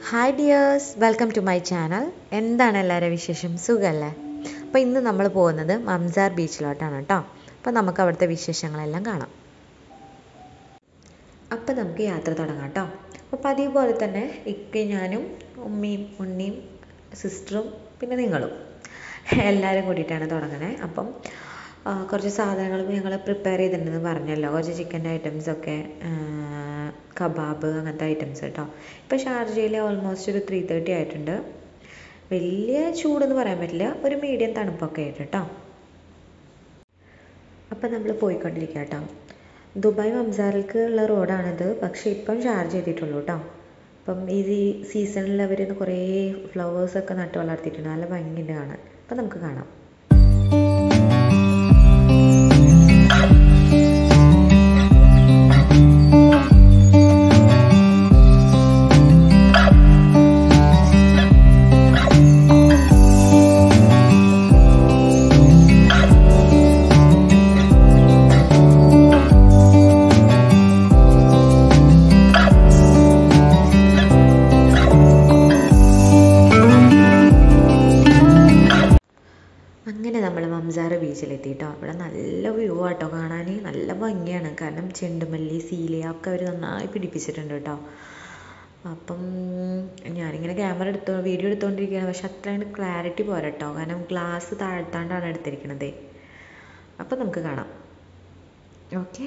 Hi dears welcome to my channel എന്താണ് എല്ലാവരുടെ വിശേഷം സുഖമല്ലേ അപ്പോൾ ഇന്ന് നമ്മൾ പോകുന്നത് മംസാർ ബീച്ചിലോട്ടാണ് കേട്ടോ അപ്പോൾ നമുക്ക് അവിടുത്തെ വിശേഷങ്ങളെല്ലാം കാണാം അപ്പോൾ നമുക്ക് യാത്ര തുടങ്ങാം കേട്ടോ അപ്പോൾ പതിവ് പോലെ തന്നെ ഇക്കയും ഞാനും ഉമ്മയും ഉണ്ണിയും സിസ്റ്ററും പിന്നെ നിങ്ങളും എല്ലാവരും കൂടിയിട്ടാണ് തുടങ്ങണേ അപ്പം ആ, കുറച്ച് സാധനങ്ങൾ ഞങ്ങൾ പ്രിപ്പയർ ചെയ്തിട്ടുണ്ടെന്ന് പറഞ്ഞല്ലോ കുറച്ച് ചിക്കൻ്റെ ഐറ്റംസൊക്കെ കബാബ് അങ്ങനത്തെ ഐറ്റംസ് കേട്ടോ ഇപ്പോൾ ഷാർജയിൽ ഓൾമോസ്റ്റ് ഒരു ത്രീ തേർട്ടി ആയിട്ടുണ്ട് വലിയ ചൂടെന്ന് പറയാൻ പറ്റില്ല ഒരു മീഡിയം തണുപ്പൊക്കെ ആയിട്ട് കേട്ടോ അപ്പം നമ്മൾ പോയിക്കൊണ്ടിരിക്കുക കേട്ടോ ദുബായ് മംസാറിലേക്ക് ഉള്ള റോഡാണിത് പക്ഷേ ഇപ്പം ചാർജ് ചെയ്തിട്ടുള്ളൂ കേട്ടോ അപ്പം ഈ സീസണിൽ അവർ കുറേ ഫ്ലവേഴ്സൊക്കെ നട്ട് വളർത്തിയിട്ടുണ്ട് നല്ല ഭംഗിയുണ്ട് കാണാൻ അപ്പം നമുക്ക് കാണാം അങ്ങനെ നമ്മൾ മംസാറ് ബീച്ചിലെത്തി കേട്ടോ അവിടെ നല്ല വ്യൂ ആട്ടോ കാണാൻ നല്ല ഭംഗിയാണ് കാരണം ചെണ്ടുമല്ലി സീലിയ ഒക്കെ അവർ നന്നായി പിടിപ്പിച്ചിട്ടുണ്ട് കേട്ടോ അപ്പം ഞാനിങ്ങനെ ക്യാമറ എടുത്തോ വീഡിയോ എടുത്തുകൊണ്ടിരിക്കുകയാണ് പക്ഷെ അത്രയും ക്ലാരിറ്റി പോരാ കേട്ടോ കാരണം ഗ്ലാസ് താഴ്ത്താണ്ടാണ് എടുത്തിരിക്കണത് അപ്പം നമുക്ക് കാണാം ഓക്കെ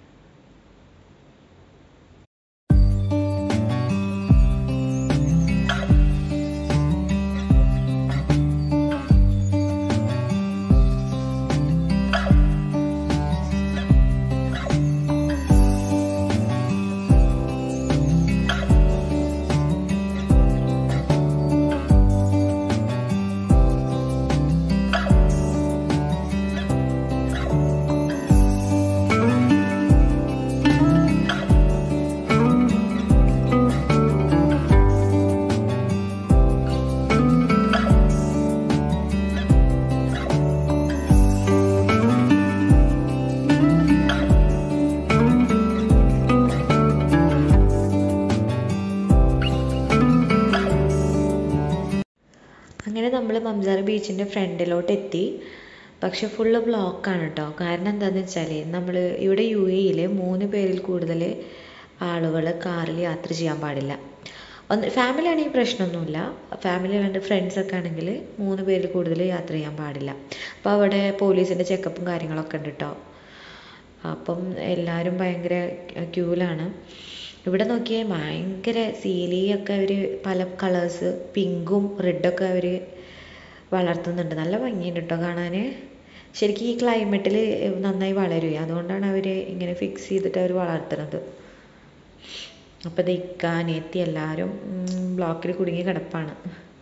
അങ്ങനെ നമ്മൾ മംസാർ ബീച്ചിൻ്റെ ഫ്രണ്ടിലോട്ട് എത്തി പക്ഷെ ഫുള്ള് ബ്ലോക്കാണ് കേട്ടോ കാരണം എന്താണെന്ന് വെച്ചാൽ നമ്മൾ ഇവിടെ യു എയിൽ മൂന്ന് പേരിൽ കൂടുതൽ ആളുകൾ കാറിൽ യാത്ര ചെയ്യാൻ പാടില്ല ഒന്ന് ഫാമിലി ആണെങ്കിൽ പ്രശ്നമൊന്നുമില്ല ഫാമിലി അല്ലാണ്ട് ഫ്രണ്ട്സ് ഒക്കെ ആണെങ്കിൽ മൂന്ന് പേരിൽ കൂടുതൽ യാത്ര ചെയ്യാൻ പാടില്ല അപ്പോൾ അവിടെ പോലീസിൻ്റെ ചെക്കപ്പും കാര്യങ്ങളൊക്കെ ഉണ്ട് കേട്ടോ അപ്പം എല്ലാവരും ഭയങ്കര ക്യൂലാണ് ഇവിടെ നോക്കിയേ ഭയങ്കര സീലിയൊക്കെ അവർ പല കളേഴ്സ് പിങ്കും റെഡൊക്കെ അവർ വളർത്തുന്നുണ്ട് നല്ല ഭംഗിയുണ്ട് കേട്ടോ കാണാൻ ശരിക്കും ഈ ക്ലൈമറ്റിൽ നന്നായി വളരുക അതുകൊണ്ടാണ് അവർ ഇങ്ങനെ ഫിക്സ് ചെയ്തിട്ട് അവർ വളർത്തുന്നത് അപ്പോൾ ഇത് ഇക്ക അനിയത്തി എല്ലാവരും ബ്ലോക്കിൽ കുടുങ്ങി കിടപ്പാണ്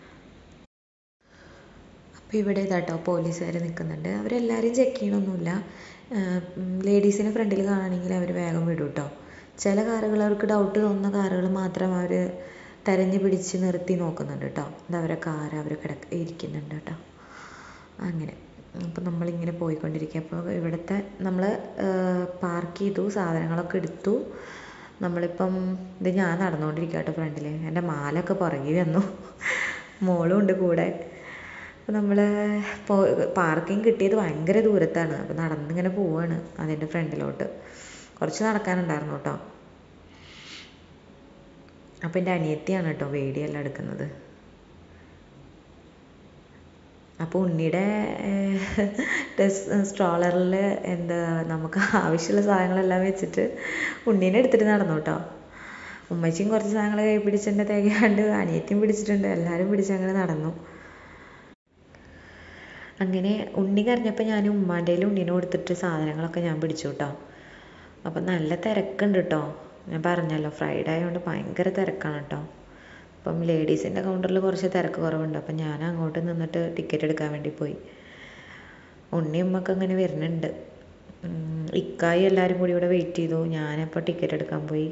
അപ്പോൾ ഇവിടെ ഇതാട്ടോ പോലീസുകാർ നിൽക്കുന്നുണ്ട് അവരെല്ലാവരും ചെക്ക് ചെയ്യണമൊന്നുമില്ല ലേഡീസിനെ ഫ്രണ്ടിൽ കാണുകയാണെങ്കിൽ അവർ വേഗം വിടും കേട്ടോ ചില കാറുകൾ അവർക്ക് ഡൗട്ട് തോന്നുന്ന കാറുകൾ മാത്രം അവർ തെരഞ്ഞു പിടിച്ച് നിർത്തി നോക്കുന്നുണ്ട് കേട്ടോ ഇത് അവരെ കാർ അവർ കിടക്ക ഇരിക്കുന്നുണ്ട് കേട്ടോ അങ്ങനെ അപ്പം നമ്മളിങ്ങനെ പോയിക്കൊണ്ടിരിക്കുക അപ്പോൾ ഇവിടുത്തെ നമ്മൾ പാർക്ക് ചെയ്തു സാധനങ്ങളൊക്കെ എടുത്തു നമ്മളിപ്പം ഇത് ഞാൻ നടന്നുകൊണ്ടിരിക്കുക കേട്ടോ ഫ്രണ്ടിൽ എൻ്റെ മാലൊക്കെ പുറകെ വന്നു മോളും ഉണ്ട് കൂടെ അപ്പോൾ നമ്മൾ പോ പാർക്കിംഗ് കിട്ടിയത് ഭയങ്കര ദൂരത്താണ് അപ്പോൾ നടന്നിങ്ങനെ പോവാണ് അതിൻ്റെ ഫ്രണ്ടിലോട്ട് കുറച്ച് നടക്കാനുണ്ടായിരുന്നു കേട്ടോ അപ്പം എൻ്റെ അനിയത്തിയാണ് കേട്ടോ വീഡിയോ എല്ലാം എടുക്കുന്നത് അപ്പോൾ ഉണ്ണിയുടെ സ്ട്രോളറിൽ എന്താ നമുക്ക് ആവശ്യമുള്ള സാധനങ്ങളെല്ലാം വെച്ചിട്ട് ഉണ്ണീനെ എടുത്തിട്ട് നടന്നു കേട്ടോ ഉമ്മച്ചിയും കുറച്ച് സാധനങ്ങൾ കൈ പിടിച്ചിട്ടുണ്ട് തികയാണ്ട് അനിയത്തിയും പിടിച്ചിട്ടുണ്ട് എല്ലാവരും പിടിച്ചങ്ങനെ നടന്നു അങ്ങനെ ഉണ്ണി കരഞ്ഞപ്പോൾ ഞാൻ ഉമ്മാൻ്റെ ഉണ്ണീനെ കൊടുത്തിട്ട് സാധനങ്ങളൊക്കെ ഞാൻ പിടിച്ചു കേട്ടോ അപ്പം നല്ല തിരക്കുണ്ട് കേട്ടോ ഞാൻ പറഞ്ഞല്ലോ ഫ്രൈഡേ ആയതുകൊണ്ട് ഭയങ്കര തിരക്കാണ് കേട്ടോ അപ്പം ലേഡീസിൻ്റെ കൗണ്ടറിൽ കുറച്ച് തിരക്ക് കുറവുണ്ട് അപ്പം ഞാൻ അങ്ങോട്ട് നിന്നിട്ട് ടിക്കറ്റ് എടുക്കാൻ വേണ്ടി പോയി ഉണ്ണി ഉമ്മക്ക് അങ്ങനെ വരുന്നുണ്ട് ഉം, ഇക്കായി എല്ലാവരും കൂടി ഇവിടെ വെയിറ്റ് ചെയ്തു ഞാനപ്പോൾ ടിക്കറ്റ് എടുക്കാൻ പോയി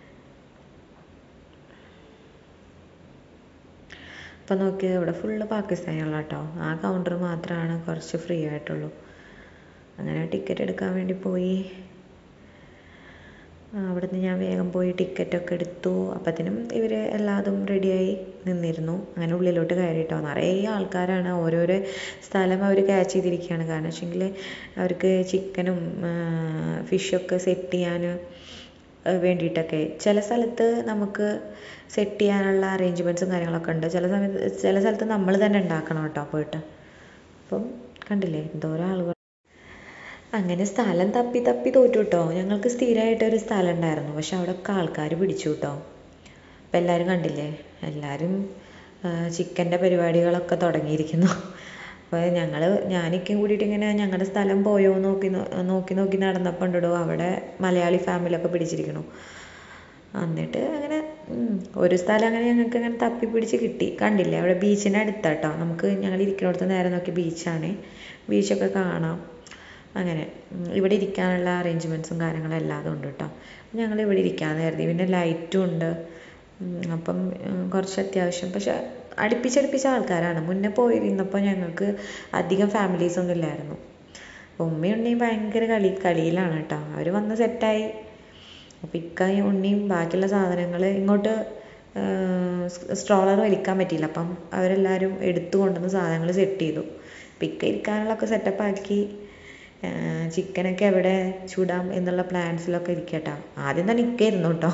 അപ്പം നോക്കിയത് ഇവിടെ ഫുള്ള് പാകിസ്ഥാനികളാണ് കേട്ടോ ആ കൗണ്ടർ മാത്രമാണ് കുറച്ച് ഫ്രീ ആയിട്ടുള്ളൂ അങ്ങനെ ടിക്കറ്റ് എടുക്കാൻ വേണ്ടി പോയി അവിടുന്ന് ഞാൻ വേഗം പോയി ടിക്കറ്റൊക്കെ എടുത്തു അപ്പത്തിനും ഇവർ എല്ലാതും റെഡിയായി നിന്നിരുന്നു അങ്ങനെ ഉള്ളിലോട്ട് കയറിയിട്ടോ നിറയെ ആൾക്കാരാണ് ഓരോരോ സ്ഥലം അവർ ക്യാച്ച് ചെയ്തിരിക്കുകയാണ് കാരണം വെച്ചെങ്കിൽ അവർക്ക് ചിക്കനും ഫിഷൊക്കെ സെറ്റ് ചെയ്യാൻ വേണ്ടിയിട്ടൊക്കെ ചില സ്ഥലത്ത് നമുക്ക് സെറ്റ് ചെയ്യാനുള്ള അറേഞ്ച്മെൻറ്റ്സും കാര്യങ്ങളൊക്കെ ഉണ്ട് ചില സമയത്ത് ചില സ്ഥലത്ത് നമ്മൾ തന്നെ ഉണ്ടാക്കണം കേട്ടോ പോയിട്ട് അപ്പം കണ്ടില്ലേ എന്തോരം ആളുകൾ അങ്ങനെ സ്ഥലം തപ്പി തപ്പി തോറ്റു കേട്ടോ ഞങ്ങൾക്ക് സ്ഥിരമായിട്ട് ഒരു സ്ഥലം ഉണ്ടായിരുന്നു പക്ഷെ അവിടെയൊക്കെ ആൾക്കാർ പിടിച്ചു കേട്ടോ അപ്പം എല്ലാവരും കണ്ടില്ലേ എല്ലാവരും ചിക്കൻ്റെ പരിപാടികളൊക്കെ തുടങ്ങിയിരിക്കുന്നു അപ്പോൾ ഞങ്ങൾ ഞാനൊക്കെയും കൂടിയിട്ട് ഇങ്ങനെ ഞങ്ങളുടെ സ്ഥലം പോയോ നോക്കി നോക്കി നോക്കി നടന്നപ്പോൾ ഉണ്ടോ അവിടെ മലയാളി ഫാമിലിയൊക്കെ പിടിച്ചിരിക്കണു എന്നിട്ട് അങ്ങനെ ഒരു സ്ഥലം അങ്ങനെ ഞങ്ങൾക്ക് അങ്ങനെ തപ്പി പിടിച്ച് കിട്ടി കണ്ടില്ലേ അവിടെ ബീച്ചിൻ്റെ അടുത്താട്ടോ നമുക്ക് ഞങ്ങൾ ഇരിക്കുന്നിടത്ത് നേരെ നോക്കി ബീച്ചാണ് ബീച്ചൊക്കെ കാണാം അങ്ങനെ ഇവിടെ ഇരിക്കാനുള്ള അറേഞ്ച്മെൻറ്റ്സും കാര്യങ്ങളും എല്ലാതും ഉണ്ട് കേട്ടോ ഞങ്ങൾ ഇവിടെ ഇരിക്കാമെന്ന് കരുതി പിന്നെ ലൈറ്റും ഉണ്ട് അപ്പം കുറച്ച് അത്യാവശ്യം പക്ഷെ അടുപ്പിച്ചടുപ്പിച്ച ആൾക്കാരാണ് മുന്നേ പോയിരുന്നപ്പോൾ ഞങ്ങൾക്ക് അധികം ഫാമിലീസ് ഒന്നും ഇല്ലായിരുന്നു ഉമ്മയും ഉണ്ണിയും ഭയങ്കര കളി കളിയിലാണ് കേട്ടോ അവർ വന്ന് സെറ്റായി അപ്പം ഇക്കയും ഉണ്ണിയും ബാക്കിയുള്ള സാധനങ്ങൾ ഇങ്ങോട്ട് സ്ട്രോളർ വലിക്കാൻ പറ്റിയില്ല അപ്പം അവരെല്ലാവരും എടുത്തു കൊണ്ടുവന്ന് സാധനങ്ങൾ സെറ്റ് ചെയ്തു അപ്പം ഇക്ക ഇരിക്കാനുള്ളതൊക്കെ സെറ്റപ്പ് ആക്കി ചിക്കനൊക്കെ എവിടെ ചൂടാം എന്നുള്ള പ്ലാൻസിലൊക്കെ ഇരിക്കട്ടോ ആദ്യം തന്നെ ഇക്കായിരുന്നു കേട്ടോ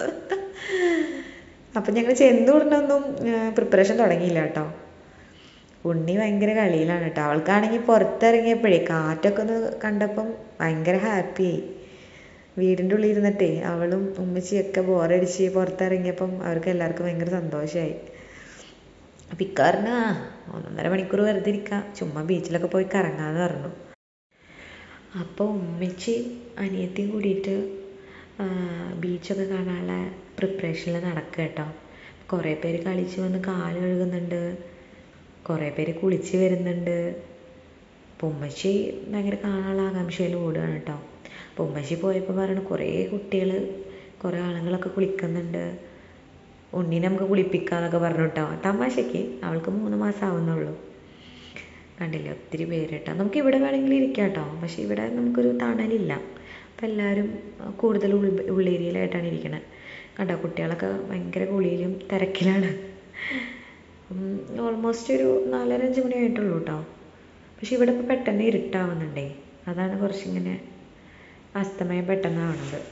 അപ്പം ഞങ്ങൾ ചെന്ന് ഉടനൊന്നും പ്രിപ്പറേഷൻ തുടങ്ങിയില്ല കേട്ടോ ഉണ്ണി ഭയങ്കര കളിയിലാണ് കേട്ടോ അവൾക്കാണെങ്കിൽ പുറത്തിറങ്ങിയപ്പോഴേ കാറ്റൊക്കെ ഒന്ന് കണ്ടപ്പം ഭയങ്കര ഹാപ്പിയായി വീടിൻ്റെ ഉള്ളിൽ ഇരുന്നിട്ടേ അവളും ഉമ്മച്ചിയൊക്കെ ബോറടിച്ച് പുറത്തിറങ്ങിയപ്പം അവർക്ക് എല്ലാവർക്കും ഭയങ്കര സന്തോഷമായി അപ്പം ഇക്കാറിന് ആ ഒന്നൊന്നര മണിക്കൂർ വെറുതെ ഇരിക്കാം ചുമ്മാ ബീച്ചിലൊക്കെ പോയി കറങ്ങാമെന്ന് പറഞ്ഞു അപ്പോൾ ഉമ്മച്ചി അനിയത്തിയും കൂടിയിട്ട് ബീച്ചൊക്കെ കാണാനുള്ള പ്രിപ്പറേഷനിൽ നടക്കുക കേട്ടോ കുറേ പേര് കളിച്ച് വന്ന് കാല് കഴുകുന്നുണ്ട് കുറേ പേര് കുളിച്ച് വരുന്നുണ്ട് അപ്പോൾ ഉമ്മച്ചി ഭയങ്കര കാണാനുള്ള ആകാംക്ഷയിൽ ഓടുകയാണ് കേട്ടോ അപ്പോൾ ഉമ്മച്ചി പോയപ്പോൾ പറയണു കുറേ കുട്ടികൾ കുറേ ആളുകളൊക്കെ കുളിക്കുന്നുണ്ട് ഉണ്ണീനെ നമുക്ക് കുളിപ്പിക്കാന്നൊക്കെ പറഞ്ഞു കേട്ടോ തമാശയ്ക്ക് അവൾക്ക് മൂന്ന് മാസം ആവുന്നുള്ളൂ കണ്ടില്ലേ ഒത്തിരി പേര് കേട്ടോ നമുക്ക് ഇവിടെ വേണമെങ്കിൽ ഇരിക്കാം കേട്ടോ പക്ഷേ ഇവിടെ നമുക്കൊരു തണലില്ല അപ്പം എല്ലാവരും കൂടുതൽ ഉൾ ഉള്ളേരിയയിലായിട്ടാണ് ഇരിക്കുന്നത് കണ്ടോ കുട്ടികളൊക്കെ ഭയങ്കര കുളിയിലും തിരക്കിലാണ് ഓൾമോസ്റ്റ് ഒരു നാലര അഞ്ച് മണി ആയിട്ടുള്ളൂ കേട്ടോ പക്ഷെ ഇവിടെ ഇപ്പോൾ പെട്ടെന്ന് ഇരുട്ടാവുന്നുണ്ടേ അതാണ് കുറച്ചിങ്ങനെ അസ്തമയം പെട്ടെന്നാവണത്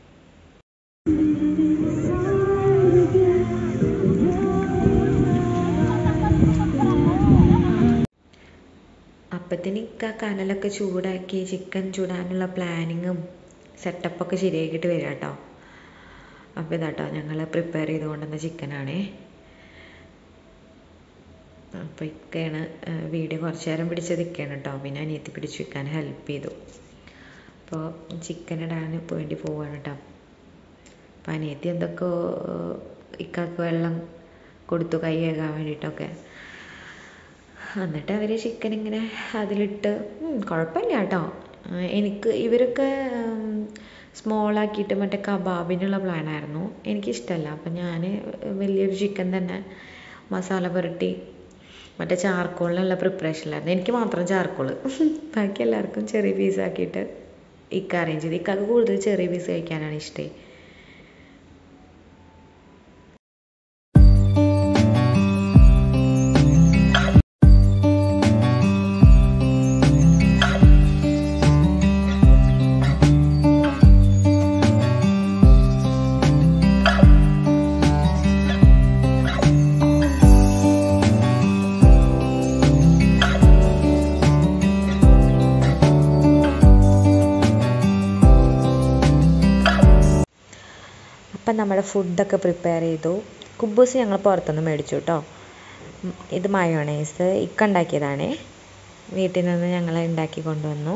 അപ്പത്തിന് ഇക്ക കനലൊക്കെ ചൂടാക്കി ചിക്കൻ ചൂടാനുള്ള പ്ലാനിങ്ങും സെറ്റപ്പൊക്കെ ശരിയാക്കിയിട്ട് വരിക കേട്ടോ അപ്പോൾ ഇതാട്ടോ ഞങ്ങൾ പ്രിപ്പയർ ചെയ്ത് കൊണ്ടുവന്ന ചിക്കനാണേ അപ്പോൾ ഇക്കയാണ് വീഡിയോ കുറച്ച് നേരം പിടിച്ചത് ഇക്കയാണ് കേട്ടോ പിന്നെ അനിയത്തി പിടിച്ച് വെക്കാൻ ഹെൽപ്പ് ചെയ്തു അപ്പോൾ ചിക്കൻ ഇടാൻ വേണ്ടി പോവാണ് കേട്ടോ അപ്പോൾ അനിയത്തി എന്തൊക്കെയോ ഇക്കാക്ക് വെള്ളം കൊടുത്തു കൈ കഴുകാൻ വേണ്ടിയിട്ടൊക്കെ എന്നിട്ട് അവർ ചിക്കൻ ഇങ്ങനെ അതിലിട്ട് കുഴപ്പമില്ല കേട്ടോ എനിക്ക് ഇവരൊക്കെ സ്മോളാക്കിയിട്ട് മറ്റേ കബാബിനുള്ള പ്ലാനായിരുന്നു എനിക്കിഷ്ടമല്ല അപ്പം ഞാൻ വലിയൊരു ചിക്കൻ തന്നെ മസാല പുരട്ടി മറ്റേ ചാർക്കോളിനുള്ള പ്രിപ്പറേഷനിലായിരുന്നു എനിക്ക് മാത്രം ചാർക്കോള് ബാക്കി എല്ലാവർക്കും ചെറിയ പീസാക്കിയിട്ട് ഇക്ക അറേഞ്ച് ചെയ്ത് ഇക്കാക്ക് കൂടുതൽ ചെറിയ പീസ് കഴിക്കാനാണ് ഇഷ്ടം അപ്പം നമ്മുടെ ഫുഡൊക്കെ പ്രിപ്പയർ ചെയ്തു കുബൂസ് ഞങ്ങൾ പുറത്തുനിന്ന് മേടിച്ചു കേട്ടോ ഇത് മയോണൈസ് ഇക്ക ഉണ്ടാക്കിയതാണേ വീട്ടിൽ നിന്ന് ഞങ്ങൾ ഉണ്ടാക്കി കൊണ്ടുവന്നു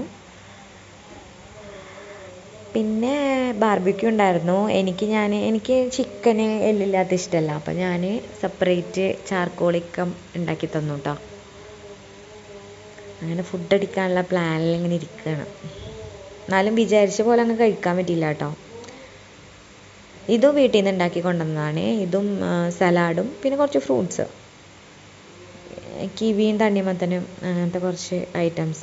പിന്നെ ബാർബിക്യൂ ഉണ്ടായിരുന്നു എനിക്ക് ഞാൻ എനിക്ക് ചിക്കന് എല്ലില്ലാത്ത ഇഷ്ടമല്ല അപ്പം ഞാൻ സെപ്പറേറ്റ് ചാർക്കോളിക്കം ഉണ്ടാക്കി തന്നു കേട്ടോ അങ്ങനെ ഫുഡ് അടിക്കാനുള്ള പ്ലാനിൽ ഇങ്ങനെ ഇരിക്കുകയാണ് എന്നാലും വിചാരിച്ച പോലെ അങ്ങ് കഴിക്കാൻ പറ്റിയില്ല കേട്ടോ ഇതും വീട്ടിൽ നിന്ന് ഉണ്ടാക്കി കൊണ്ടുവന്നതാണ് ഇതും സലാഡും പിന്നെ കുറച്ച് ഫ്രൂട്ട്സ് കിവിയും തണ്ണിമത്തനും അങ്ങനത്തെ കുറച്ച് ഐറ്റംസ്.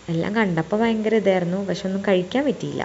എല്ലാം കണ്ടപ്പോൾ ഭയങ്കര ഇതായിരുന്നു പക്ഷെ ഒന്നും കഴിക്കാൻ പറ്റിയില്ല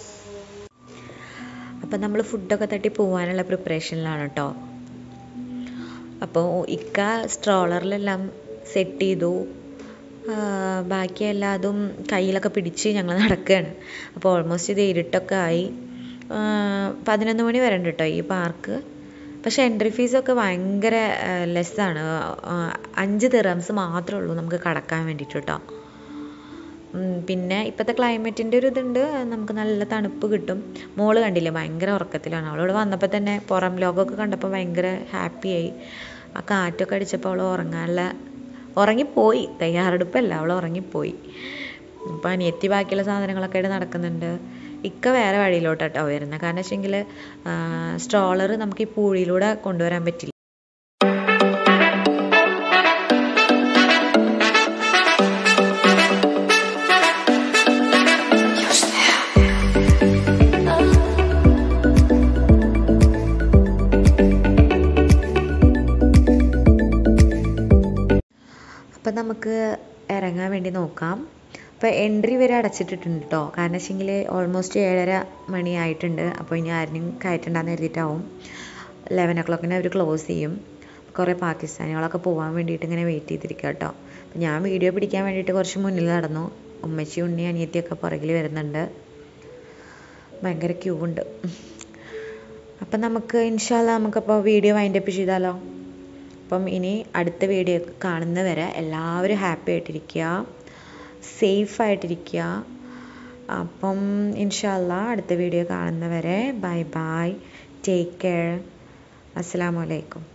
അപ്പം നമ്മൾ ഫുഡൊക്കെ തട്ടി പോകാനുള്ള പ്രിപ്പറേഷനിലാണ് കേട്ടോ അപ്പോൾ ഇക്ക സ്ട്രോളറിലെല്ലാം സെറ്റ് ചെയ്തു ആ, ബാക്കി എല്ലാതും കയ്യിലൊക്കെ പിടിച്ച് ഞങ്ങൾ നടക്കുകയാണ് അപ്പോൾ ഓൾമോസ്റ്റ് ഇത് ഇരുട്ടൊക്കെ ആയി ആ, പതിനൊന്ന് മണി വരെ ഉണ്ട് കേട്ടോ ഈ പാർക്ക് പക്ഷേ എൻട്രി ഫീസൊക്കെ ഭയങ്കര ലെസ്സാണ് അഞ്ച് ദിറംസ് മാത്രമേ ഉള്ളൂ നമുക്ക് കടക്കാൻ വേണ്ടിയിട്ട് കേട്ടോ ഉം, പിന്നെ ഇപ്പോഴത്തെ ക്ലൈമറ്റിൻ്റെ ഒരു ഇതുണ്ട് നമുക്ക് നല്ല തണുപ്പ് കിട്ടും മോള് കണ്ടില്ലേ ഭയങ്കര ഉറക്കത്തിലാണ് അവളിവിടെ വന്നപ്പോൾ തന്നെ പുറം ലോകമൊക്കെ കണ്ടപ്പോൾ ഭയങ്കര ഹാപ്പിയായി ആ കാറ്റൊക്കെ അടിച്ചപ്പോൾ അവൾ ഉറങ്ങാനുള്ള ഉറങ്ങിപ്പോയി തയ്യാറെടുപ്പല്ല അവൾ ഉറങ്ങിപ്പോയി അപ്പോൾ അനിയത്തി ബാക്കിയുള്ള സാധനങ്ങളൊക്കെ ആയിട്ട് നടക്കുന്നുണ്ട് ഇക്ക വേറെ വഴിയിലോട്ടാട്ടോ വരുന്നത് കാരണം വെച്ചെങ്കിൽ സ്ട്രോളർ നമുക്ക് ഈ പൂഴിയിലൂടെ കൊണ്ടുവരാൻ പറ്റില്ല അപ്പം നമുക്ക് ഇറങ്ങാൻ വേണ്ടി നോക്കാം അപ്പോൾ എൻട്രി വരെ അടച്ചിട്ടിട്ടുണ്ട് കേട്ടോ കാരണം വെച്ചെങ്കിൽ ഓൾമോസ്റ്റ് ഏഴര മണിയായിട്ടുണ്ട് അപ്പോൾ ഇനി ആരെയും കയറ്റണ്ടെന്ന് കരുതിയിട്ടാവും ലെവൻ ഒ ക്ലോക്കിന് അവർ ക്ലോസ് ചെയ്യും കുറേ പാകിസ്ഥാനികളൊക്കെ പോകാൻ വേണ്ടിയിട്ട് ഇങ്ങനെ വെയിറ്റ് ചെയ്തിരിക്കുക കേട്ടോ അപ്പോൾ ഞാൻ വീഡിയോ പിടിക്കാൻ വേണ്ടിയിട്ട് കുറച്ച് മുന്നിൽ നടന്നു ഉമ്മച്ചി ഉണ്ണി അനിയത്തിയൊക്കെ പുറകിൽ വരുന്നുണ്ട് ഭയങ്കര ക്യൂ ഉണ്ട് അപ്പം നമുക്ക് ഇൻഷാല്ല നമുക്കപ്പോൾ വീഡിയോ വൈൻഡപ്പ് ചെയ്താലോ അപ്പം ഇനി അടുത്ത വീഡിയോ കാണുന്നവരെ എല്ലാവരും ഹാപ്പി ആയിട്ടിരിക്കുക സേഫ് ആയിട്ടിരിക്കുക അപ്പം ഇൻഷാല്ല അടുത്ത വീഡിയോ കാണുന്നവരെ ബൈ ബൈ ടേക്ക് കെയർ അസ്സാം വലൈക്കും